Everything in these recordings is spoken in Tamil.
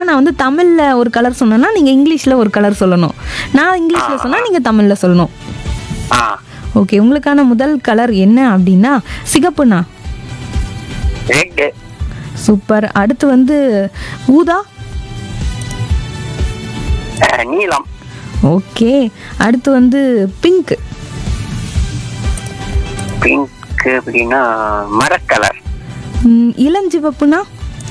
நான் வந்து தமிழில் ஒரு கலர் சொன்னேன்னா நீங்கள் இங்கிலீஷில் ஒரு கலர் சொல்லணும் நான் இங்கிலீஷில் சொன்னால் நீங்கள் தமிழில் சொல்லணும் ஆ ஓகே உங்களுக்கான முதல் கலர் என்ன அப்படின்னா சிகப்புண்ணா ரெட்டு சூப்பர் அடுத்து வந்து ஊதா நீலம் ஓகே அடுத்து வந்து பிங்க் பிங்க் அப்படின்னா மரக்கலர் இளஞ்சிவப்புனா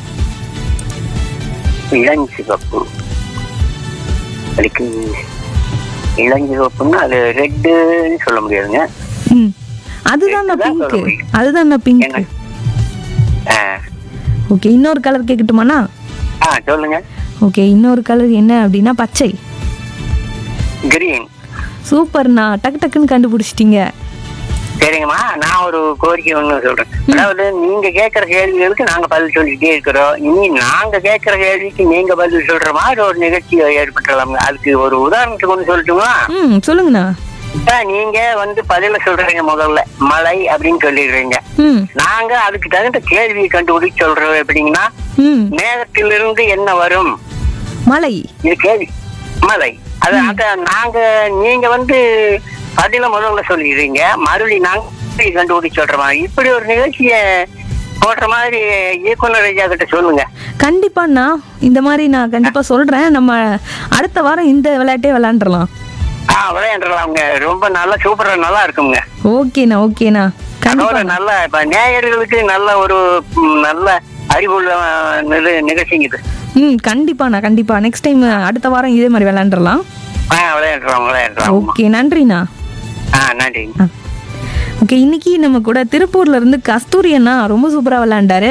இளஞ்சிவப்பு அதுக்கு இளஞ்சிவப்புன்னா அது ரெட்டுன்னு சொல்ல முடியாதுங்க ம் அதுதான் Pink தான் பிங்க் சொல்ல முடியும். அதுதான் பிங்க் என்ன? ஆ ஓகே இன்னொரு கலர் கேட்கட்டுமாண்ணா ஆ சொல்லுங்க ஓகே இன்னொரு கலர் என்ன அப்படின்னா பச்சை கிரீன் சூப்பர்ண்ணா டக்கு டக்குன்னு கண்டுபிடிச்சிட்டீங்க சரிங்கம்மா நான் ஒரு கோரிக்கை ஒண்ணு சொல்றேன் அதாவது நீங்க கேட்கிற கேள்விகளுக்கு நாங்க பதில் சொல்லிக்கிட்டே இருக்கிறோம் இனி நாங்க கேட்கிற கேள்விக்கு நீங்க பதில் சொல்ற மாதிரி ஒரு நிகழ்ச்சி ஏற்பட்டுலாம் அதுக்கு ஒரு உதாரணத்துக்கு ஒண்ணு சொல்லட்டுங்களா ம் சொல்லுங்கண்ணா இப்ப நீங்க வந்து பதில சொல்றீங்க முதல்ல மலை அப்படின்னு சொல்லிடுறீங்க ம் நாங்க அதுக்கு தகுந்த கேள்வியை கண்டுபிடிச்சு சொல்றோம் எப்படிங்கன்னா ம் மேகத்திலிருந்து என்ன வரும் மலை இது கேள்வி மலை அது அத நாங்க நீங்க வந்து பதில முதல்ல சொல்லிடுறீங்க மறுபடியும் நாங்க கண்டுபிடிச்சு சொல்ற மாதிரி இப்படி ஒரு நிகழ்ச்சிய போடுற மாதிரி இயக்குனர் ஐயா கிட்ட சொல்லுங்க கண்டிப்பாண்ணா இந்த மாதிரி நான் கண்டிப்பாக சொல்கிறேன் நம்ம அடுத்த வாரம் இந்த விளையாட்டே விளையாண்டுறலாம் ஆ விளையாண்டுலாம்ங்க ரொம்ப நல்லா சூப்பரா நல்லா இருக்குங்க ஓகேண்ணா ஓகேண்ணா அதோட கண்டிப்பா நல்ல இப்ப நேயர்களுக்கு நல்ல ஒரு ம், நல்ல அறிவுள்ள அஹ், நிக- நிகழ்ச்சிங்க இது ம் கண்டிப்பாண்ணா கண்டிப்பா நெக்ஸ்ட் டைம் அடுத்த வாரம் இதே மாதிரி விளையாண்டுறலாம் ஆ விளையாடுறோம் விளையாடுறோம் ஓகே நன்றிண்ணா ஆ நன்றி ஓகே இன்னைக்கு நம்ம கூட திருப்பூர்ல இருந்து கஸ்தூரி அண்ணா ரொம்ப சூப்பரா விளையாண்டாரு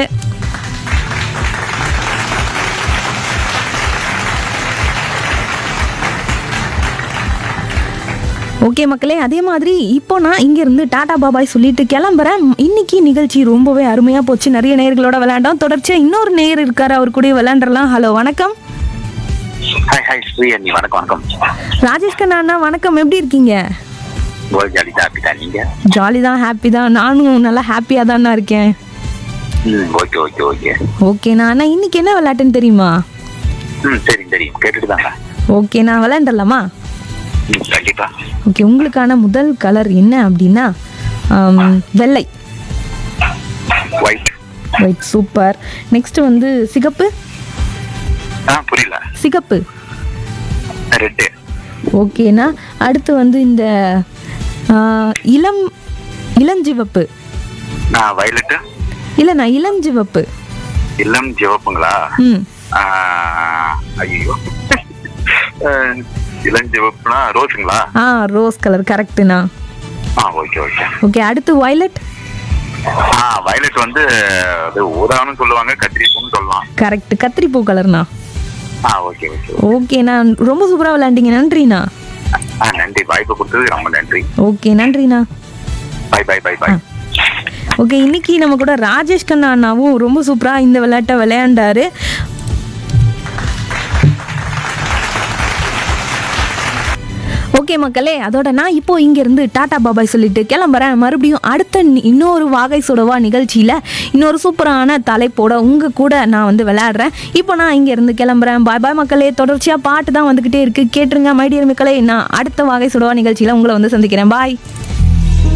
ஓகே மக்களே அதே மாதிரி இப்போ நான் இங்கேருந்து டாடா பாபாய் சொல்லிட்டு கிளம்புறேன் இன்னைக்கு நிகழ்ச்சி ரொம்பவே அருமையாக போச்சு நிறைய நேயர்களோட விளையாண்டோம் தொடர்ச்சியாக இன்னொரு நேயர் இருக்காரு அவர் கூட விளையாண்டுறலாம் ஹலோ வணக்கம் ஹாய் ஹாய் ஸ்ரீயண்ணி வணக்கம் வணக்கம் ராஜேஷ் கண்ணா அண்ணா வணக்கம் எப்படி இருக்கீங்க கோல் ஜாலி தான் அப்படிதா நீங்க ஜாலி தான் ஹாப்பி தான் நானும் நல்லா ஹாப்பியாக தான்ண்ணா இருக்கேன் ம் ஓகே ஓகே ஓகே ஓகேண்ணா அண்ணா இன்னைக்கு என்ன விளையாட்டுன்னு தெரியுமா ம் சரி தெரியும் கேட்டுட்டு தாங்க ஓகே நான் விளையாண்டலாமா ம் கண்டிப்பா ஓகே உங்களுக்கான முதல் கலர் என்ன அப்படின்னா ஆம், வெள்ளை ஒயிட் ஒயிட் சூப்பர் நெக்ஸ்ட் வந்து சிகப்பு ஆ புரியல சிகப்பு ரெட்டு ஓகேண்ணா அடுத்து வந்து இந்த ஆ, இளம் இளஞ்சிவப்பு ஆ வயலட்டு இல்லைண்ணா இளஞ்சிவப்பு இளம் சிவப்புங்களா ம் ஆ, ஐயோ அஹ், இளஞ்சிவப்புனா ரோஸுங்களா ஆ ரோஸ் கலர் கரெக்டுண்ணா ஆ ஓகே ஓகே ஓகே அடுத்து வயலட் ஆ வயலட் வந்து அது ஊதான்னு சொல்லுவாங்க கத்திரிப்பூன்னு சொல்லலாம் கரெக்ட் கத்திரிப்பூ கலர்ண்ணா ஆ ஓகே ஓகே ஓகேண்ணா ரொம்ப சூப்பராக விளையாண்டீங்க நன்றிண்ணா ஆ நன்றி வாய்ப்பு கொடுத்தது ரொம்ப நன்றி ஓகே நன்றிண்ணா bye bye bye bye okay இன்னைக்கு நம்ம கூட ராஜேஷ் கண்ணா அண்ணாவும் ரொம்ப சூப்பராக இந்த விளையாட்டை விளையாண்டாரு ஓகே மக்களே அதோட நான் இப்போ இங்கேருந்து டாடா பாபாய் சொல்லிட்டு கிளம்புறேன் மறுபடியும் அடுத்த நி- இன்னொரு வாகை சுடவா நிகழ்ச்சியில் இன்னொரு சூப்பரான தலைப்போட உங்கள் கூட நான் வந்து விளையாடுறேன் இப்போ நான் இங்கேருந்து கிளம்புறேன் பாய் பாய் மக்களே தொடர்ச்சியாக பாட்டு தான் வந்துக்கிட்டே இருக்குது கேட்டுருங்க மைடியர் மக்களே நான் அடுத்த வாகை சுடவா நிகழ்ச்சியில் உங்களை வந்து சந்திக்கிறேன் பாய்